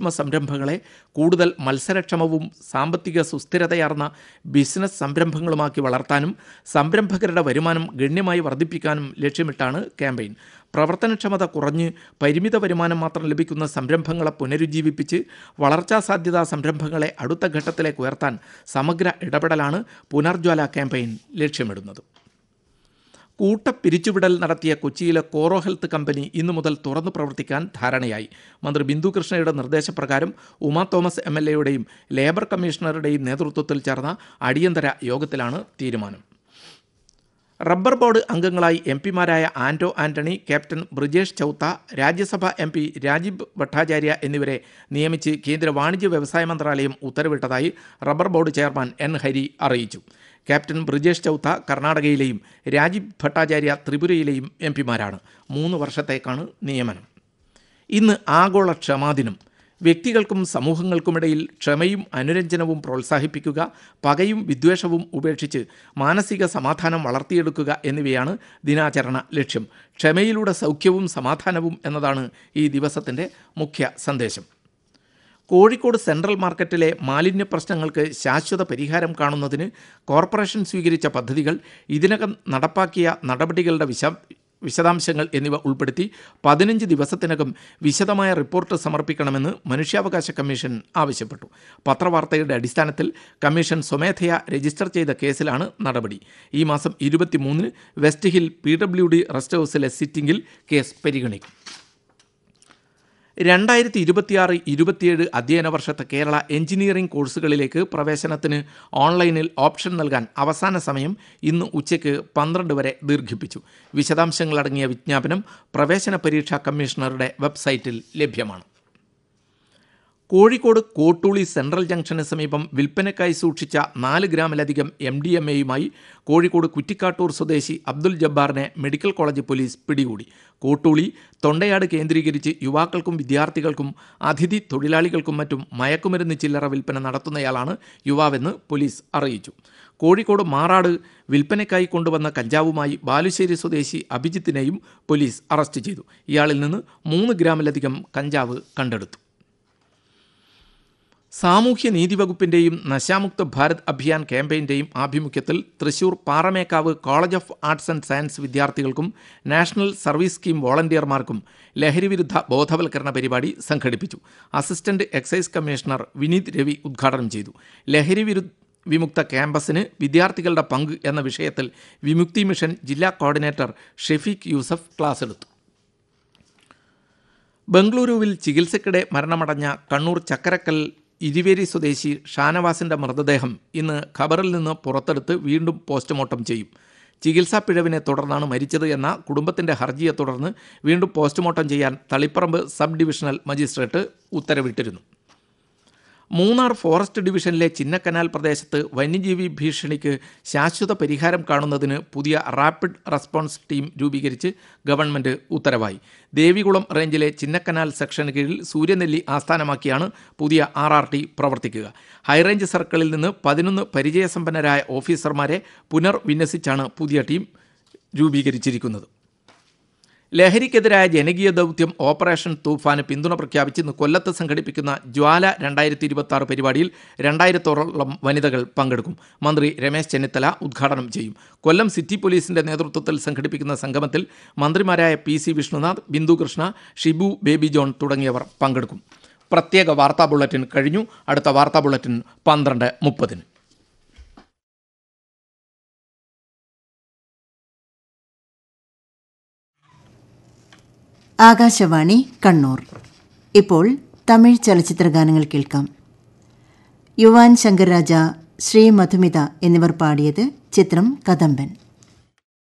സൂക്ഷ്മ സംരംഭങ്ങളെ കൂടുതൽ മത്സരക്ഷമവും സാമ്പത്തിക സുസ്ഥിരതയാർന്ന ബിസിനസ് സംരംഭങ്ങളുമാക്കി വളർത്താനും സംരംഭകരുടെ വരുമാനം ഗണ്യമായി വർദ്ധിപ്പിക്കാനും ലക്ഷ്യമിട്ടാണ് ക്യാമ്പയിൻ പ്രവർത്തനക്ഷമത കുറഞ്ഞ് പരിമിത വരുമാനം മാത്രം ലഭിക്കുന്ന സംരംഭങ്ങളെ പുനരുജ്ജീവിപ്പിച്ച് വളർച്ചാ സാധ്യതാ സംരംഭങ്ങളെ അടുത്ത ഘട്ടത്തിലേക്ക് ഉയർത്താൻ സമഗ്ര ഇടപെടലാണ് പുനർജ്വാല ക്യാമ്പയിൻ ലക്ഷ്യമിടുന്നത് കൂട്ടപ്പിരിച്ചുവിടൽ നടത്തിയ കൊച്ചിയിലെ കോറോ ഹെൽത്ത് കമ്പനി ഇന്നു മുതൽ തുറന്നു പ്രവർത്തിക്കാൻ ധാരണയായി മന്ത്രി ബിന്ദു കൃഷ്ണയുടെ നിർദ്ദേശപ്രകാരം ഉമാ തോമസ് എം എൽ എയുടെയും ലേബർ കമ്മീഷണറുടെയും നേതൃത്വത്തിൽ ചേർന്ന അടിയന്തര യോഗത്തിലാണ് തീരുമാനം റബ്ബർ ബോർഡ് അംഗങ്ങളായി എം പിമാരായ Anto Antony captain Brijesh Chowta Rajya Sabha M P Rajiv Bhattacharya എന്നിവരെ നിയമിച്ച് കേന്ദ്ര വാണിജ്യ വ്യവസായ മന്ത്രാലയം ഉത്തരവിട്ടതായി rubber board chairman N Hari അറിയിച്ചു ക്യാപ്റ്റൻ ബ്രിജേഷ് ചൌത്ത കർണാടകയിലെയും രാജീവ് ഭട്ടാചാര്യ ത്രിപുരയിലെയും എം പിമാരാണ് മൂന്ന് വർഷത്തേക്കാണ് നിയമനം ഇന്ന് ആഗോള ക്ഷമാദിനം വ്യക്തികൾക്കും സമൂഹങ്ങൾക്കുമിടയിൽ ക്ഷമയും അനുരഞ്ജനവും പ്രോത്സാഹിപ്പിക്കുക പകയും വിദ്വേഷവും ഉപേക്ഷിച്ച് മാനസിക സമാധാനം വളർത്തിയെടുക്കുക എന്നിവയാണ് ദിനാചരണ ലക്ഷ്യം ക്ഷമയിലൂടെ സൗഖ്യവും സമാധാനവും എന്നതാണ് ഈ ദിവസത്തിൻ്റെ മുഖ്യ സന്ദേശം കോഴിക്കോട് സെൻട്രൽ മാർക്കറ്റിലെ മാലിന്യ പ്രശ്നങ്ങൾക്ക് ശാശ്വത പരിഹാരം കാണുന്നതിന് കോർപ്പറേഷൻ സ്വീകരിച്ച പദ്ധതികൾ ഇതിനകം നടപ്പാക്കിയ നടപടികളുടെ വിശ വിശദാംശങ്ങൾ എന്നിവ ഉൾപ്പെടുത്തി പതിനഞ്ച് ദിവസത്തിനകം വിശദമായ റിപ്പോർട്ട് സമർപ്പിക്കണമെന്ന് മനുഷ്യാവകാശ കമ്മീഷൻ ആവശ്യപ്പെട്ടു പത്രവാർത്തയുടെ അടിസ്ഥാനത്തിൽ കമ്മീഷൻ സ്വമേധയാ രജിസ്റ്റർ ചെയ്ത കേസിലാണ് നടപടി ഈ മാസം ഇരുപത്തിമൂന്നിന് West Hill P W D rest ഹൗസിലെ സിറ്റിംഗിൽ കേസ് പരിഗണിക്കും രണ്ടായിരത്തി ഇരുപത്തിയാറ് ഇരുപത്തിയേഴ് അധ്യയന വർഷത്തെ കേരള എഞ്ചിനീയറിംഗ് കോഴ്സുകളിലേക്ക് പ്രവേശനത്തിന് ഓൺലൈനിൽ ഓപ്ഷൻ നൽകാൻ അവസാന സമയം ഇന്ന് ഉച്ചയ്ക്ക് പന്ത്രണ്ട് വരെ ദീർഘിപ്പിച്ചു വിശദാംശങ്ങളടങ്ങിയ വിജ്ഞാപനം പ്രവേശന പരീക്ഷാ കമ്മീഷണറുടെ വെബ്സൈറ്റിൽ ലഭ്യമാണ് കോഴിക്കോട് കോട്ടൂളി സെൻട്രൽ ജംഗ്ഷന് സമീപം വിൽപ്പനയ്ക്കായി സൂക്ഷിച്ച നാല് ഗ്രാമിലധികം എം ഡി എം എയുമായി കോഴിക്കോട് കുറ്റിക്കാട്ടൂർ സ്വദേശി അബ്ദുൽ ജബ്ബാറിനെ മെഡിക്കൽ കോളേജ് പോലീസ് പിടികൂടി കോട്ടൂളി തൊണ്ടയാട് കേന്ദ്രീകരിച്ച് യുവാക്കൾക്കും വിദ്യാർത്ഥികൾക്കും അതിഥി തൊഴിലാളികൾക്കും മറ്റും മയക്കുമരുന്ന് ചില്ലറ വിൽപ്പന നടത്തുന്നയാളാണ് യുവാവെന്ന് പോലീസ് അറിയിച്ചു കോഴിക്കോട് മാറാട് വിൽപ്പനയ്ക്കായി കൊണ്ടുവന്ന കഞ്ചാവുമായി ബാലുശ്ശേരി സ്വദേശി അഭിജിത്തിനെയും പോലീസ് അറസ്റ്റ് ചെയ്തു ഇയാളിൽ നിന്ന് മൂന്ന് ഗ്രാമിലധികം കഞ്ചാവ് കണ്ടെടുത്തു സാമൂഹ്യ നീതി വകുപ്പിന്റെയും നശാമുക്ത ഭാരത് അഭിയാൻ ക്യാമ്പയിന്റെയും ആഭിമുഖ്യത്തിൽ Thrissur Paramekkavu college of arts and science വിദ്യാർത്ഥികൾക്കും നാഷണൽ സർവീസ് സ്കീം വോളണ്ടിയർമാർക്കും ലഹരിവിരുദ്ധ ബോധവൽക്കരണ പരിപാടി സംഘടിപ്പിച്ചു assistant excise commissioner Vineeth Ravi ഉദ്ഘാടനം ചെയ്തു ലഹരി വിരുദ്ധ വിമുക്ത ക്യാമ്പസിന് വിദ്യാർത്ഥികളുടെ പങ്ക് എന്ന വിഷയത്തിൽ വിമുക്തി മിഷൻ ജില്ലാ കോർഡിനേറ്റർ ഷെഫീഖ് യൂസഫ് ക്ലാസ് എടുത്തു ബംഗളൂരുവിൽ ചികിത്സയ്ക്കിടെ മരണമടഞ്ഞ കണ്ണൂർ ചക്കരക്കൽ ഇരുവേരി സ്വദേശി ഷാനവാസിന്റെ മൃതദേഹം ഇന്ന് ഖബറിൽ നിന്ന് പുറത്തെടുത്ത് വീണ്ടും പോസ്റ്റ്മോർട്ടം ചെയ്യും ചികിത്സാ പിഴവിനെ തുടർന്നാണ് മരിച്ചത് എന്ന കുടുംബത്തിന്റെ ഹർജിയെ തുടർന്ന് വീണ്ടും പോസ്റ്റ്മോർട്ടം ചെയ്യാൻ തളിപ്പറമ്പ് സബ് ഡിവിഷണൽ മജിസ്ട്രേറ്റ് ഉത്തരവിട്ടിരുന്നു മൂന്നാർ ഫോറസ്റ്റ് ഡിവിഷനിലെ ചിന്നക്കനാൽ പ്രദേശത്ത് വന്യജീവി ഭീഷണിക്ക് ശാശ്വത പരിഹാരം കാണുന്നതിന് പുതിയ റാപ്പിഡ് റെസ്പോൺസ് ടീം രൂപീകരിച്ച് ഗവൺമെന്റ് ഉത്തരവായി ദേവികുളം റേഞ്ചിലെ ചിന്നക്കനാൽ സെക്ഷന് കീഴിൽ സൂര്യനെല്ലി ആസ്ഥാനമാക്കിയാണ് പുതിയ ആർ ആർ ടി പ്രവർത്തിക്കുക ഹൈറേഞ്ച് സർക്കിളിൽ നിന്ന് പതിനൊന്ന് പരിചയസമ്പന്നരായ ഓഫീസർമാരെ പുനർവിന്യസിച്ചാണ് പുതിയ ടീം രൂപീകരിച്ചിരിക്കുന്നത് ലഹരിക്കെതിരായ ജനകീയ ദൗത്യം ഓപ്പറേഷൻ തൂഫാന് പിന്തുണ പ്രഖ്യാപിച്ച് ഇന്ന് കൊല്ലത്ത് സംഘടിപ്പിക്കുന്ന ജ്വാല രണ്ടായിരത്തി ഇരുപത്തി ആറ് പരിപാടിയിൽ രണ്ടായിരത്തോളം വനിതകൾ പങ്കെടുക്കും മന്ത്രി രമേശ് ചെന്നിത്തല ഉദ്ഘാടനം ചെയ്യും കൊല്ലം സിറ്റി പോലീസിന്റെ നേതൃത്വത്തിൽ സംഘടിപ്പിക്കുന്ന സംഗമത്തിൽ മന്ത്രിമാരായ പി സി വിഷ്ണുനാഥ് ബിന്ദു കൃഷ്ണ ഷിബു ബേബി ജോൺ തുടങ്ങിയവർ പങ്കെടുക്കും പ്രത്യേക വാർത്താ ബുള്ളറ്റിൻ കഴിഞ്ഞു അടുത്ത വാർത്താ ബുള്ളറ്റിൻ പന്ത്രണ്ട് മുപ്പതിന് ആകാശവാണി കണ്ണൂർ ഇപ്പോൾ തമിഴ് ചലച്ചിത്ര ഗാനങ്ങൾ കേൾക്കാം യുവാൻ ശങ്കർരാജ ശ്രീ മധുമിത എന്നിവർ പാടിയത് ചിത്രം കദംബൻ